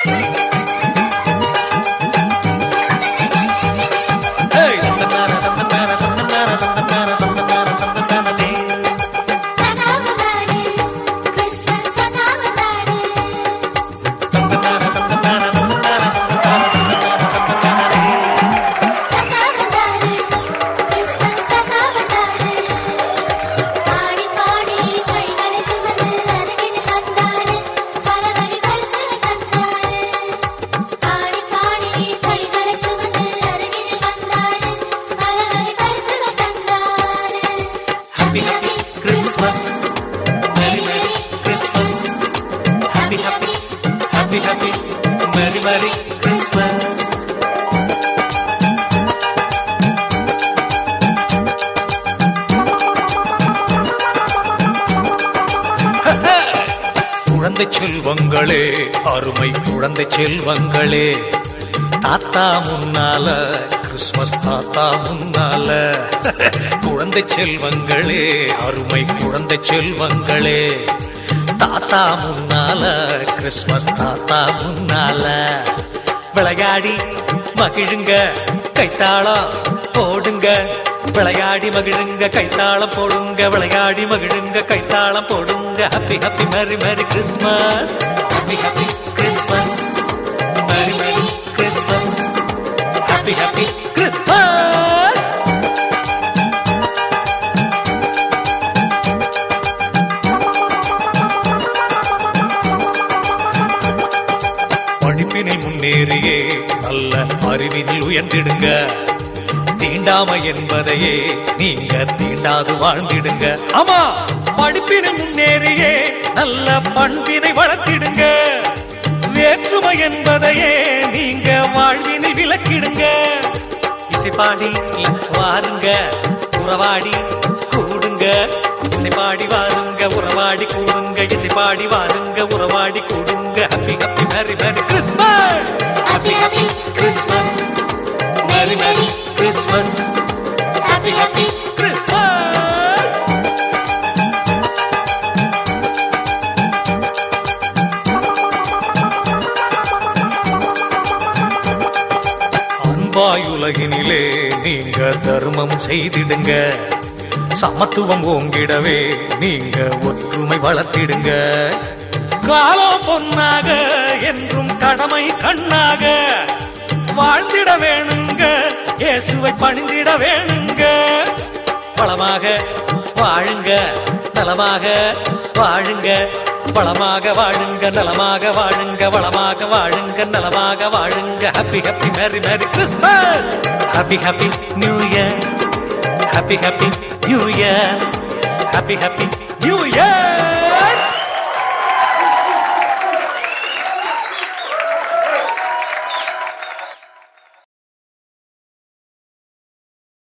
Hey! தந்தனார, தந்தனார, தந்தனார, தந்தனார, தந்தனார, தந்தனாரே. தனாவதானே கிறிஸ்மஸ் தனாவதானே தந்தனார, தந்தனார, தந்தனார, தந்தனார, தந்தனார, தந்தனாரே. தனாவதானே கிறிஸ்மஸ் தனாவதானே பாடி பாடி கைகளை சுமந்து அருகில் வந்தானே பலவழி பரிசு தந்தானே பாடி பாடி கைகளை சுமந்து அருகில் வந்தானே பலவழி பரிசு தந்தானே Happy, happy Christmas. Merry, merry Christmas. Happy, happy, happy, happy, merry, merry Christmas. குழந்தை செல்வங்களே அருமை குழந்தை செல்வங்களே தாத்தா முன்னால கிறிஸ்மஸ் தாத்தா முன்னால குழந்தை செல்வங்களே அருமை குழந்தை செல்வங்களே தாத்தா முன்னால கிறிஸ்மஸ் தாத்தா முன்னால விளையாடி மகிழுங்க கைத்தாளம் போடுங்க விளையாடி மகிழுங்க கைத்தாளம் போடுங்க விளையாடி மகிழுங்க கைத்தாளம் போடுங்க happy happy merry merry Christmas happy happy Christmas merry merry Christmas happy happy Christmas படிப்பினை முன்னேறியே நல்ல அறிவினில் உயர்ந்திடுங்க தீண்டாமை என்பதையே நீங்க தீண்டாது வாழ்ந்திடுங்க ஆமா படிப்பினை முன்னேறியே நல்ல பண்பினை வளர்த்திடுங்க வேற்றுமை என்பதையே நீங்க வாழ்வினில் விலக்கிடுங்க இசைப்பாடி வாருங்க உறவாடி கூடுங்க இசைப்பாடி வாருங்க உறவாடி கூடுங்க இசைப்பாடி வாருங்க உறவாடி கூடுங்க happy happy merry merry Christmas happy happy Christmas merry merry Christmas happy happy Christmas அன்பாய் உலகினிலே நீங்க தர்மம் செய்திடுங்க சமத்துவம் ஓங்கிடவே நீங்க ஒற்றுமை வளர்த்திடுங்க காலம் பொன்னாக என்றும் கடமை கண்ணாக வாழ்ந்திட வேணுங்க இயேசுவை பணிந்திட வேணுங்க வளமாக வாழுங்க நலமாக வாழுங்க வளமாக வாழுங்க நலமாக வாழுங்க வளமாக வாழுங்க நலமாக வாழுங்க happy happy merry merry Christmas happy happy new year happy happy new year happy happy